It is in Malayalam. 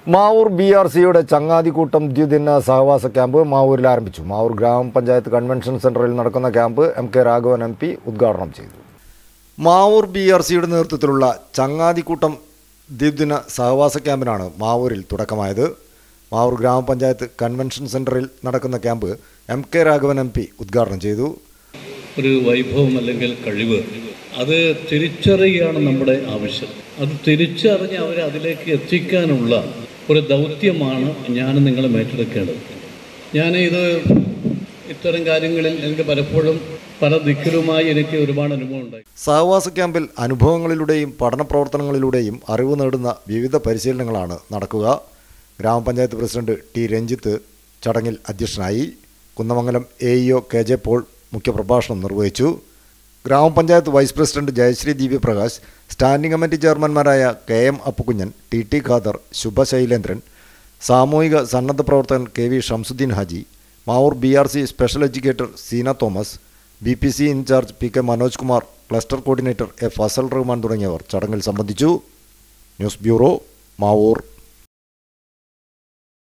മാവൂർ ബി ആർ സിയുടെ ചങ്ങാതിക്കൂട്ടം ദ്വിദിന സഹവാസ ക്യാമ്പ് മാവൂരിൽ ആരംഭിച്ചു മാവൂർ ഗ്രാമപഞ്ചായത്ത് കൺവെൻഷൻ സെന്ററിൽ നടക്കുന്ന camp M K Raghavan M P ഉദ്ഘാടനം ചെയ്തു മാവൂർ ബി ആർ സിയുടെ നേതൃത്വത്തിലുള്ള ചങ്ങാതിക്കൂട്ടം ദ്വിദിന സഹവാസ ക്യാമ്പിനാണ് മാവൂരിൽ തുടക്കമായത് മാവൂർ ഗ്രാമപഞ്ചായത്ത് കൺവെൻഷൻ സെന്ററിൽ നടക്കുന്ന camp M K Raghavan M P ഉദ്ഘാടനം ചെയ്തു ഒരു വൈഭവം അല്ലെങ്കിൽ കഴിവ് അത് തിരിച്ചറിയുകയാണ് നമ്മുടെ ആവശ്യം അത് തിരിച്ചറിഞ്ഞ് അവരെ അതിലേക്ക് എത്തിക്കാനുള്ള ഒരു ദൗത്യമാണ് ഞാൻ നിങ്ങളെ ഏറ്റെടുക്കേണ്ടത് ഞാൻ ഇത് ഇത്തരം കാര്യങ്ങളിൽ എനിക്ക് പലപ്പോഴും പല ദിക്കിലുമായി എനിക്ക് ഒരുപാട് അനുഭവം ഉണ്ടായി സഹവാസ ക്യാമ്പിൽ അനുഭവങ്ങളിലൂടെയും പഠന പ്രവർത്തനങ്ങളിലൂടെയും അറിവ് നേടുന്ന വിവിധ പരിശീലനങ്ങളാണ് നടക്കുക ഗ്രാമപഞ്ചായത്ത് പ്രസിഡന്റ് ടി രഞ്ജിത്ത് ചടങ്ങിൽ അധ്യക്ഷനായി Kunnamangalam A E O K J Paul മുഖ്യപ്രഭാഷണം നിർവഹിച്ചു ഗ്രാമപഞ്ചായത്ത് vice president Jayasree Divyaprakash standing committee ചെയർമാൻമാരായ K M Appukunhan T T Khader Shubha Shailendran സാമൂഹിക സന്നദ്ധ പ്രവർത്തകൻ K V Shamsuddin Haji Mavoor B R C special educator Seena Thomas B P C in charge P K Manoj Kumar cluster coordinator A Fazal Rahman തുടങ്ങിയവർ ചടങ്ങിൽ സംബന്ധിച്ചു ന്യൂസ് ബ്യൂറോ മാവൂർ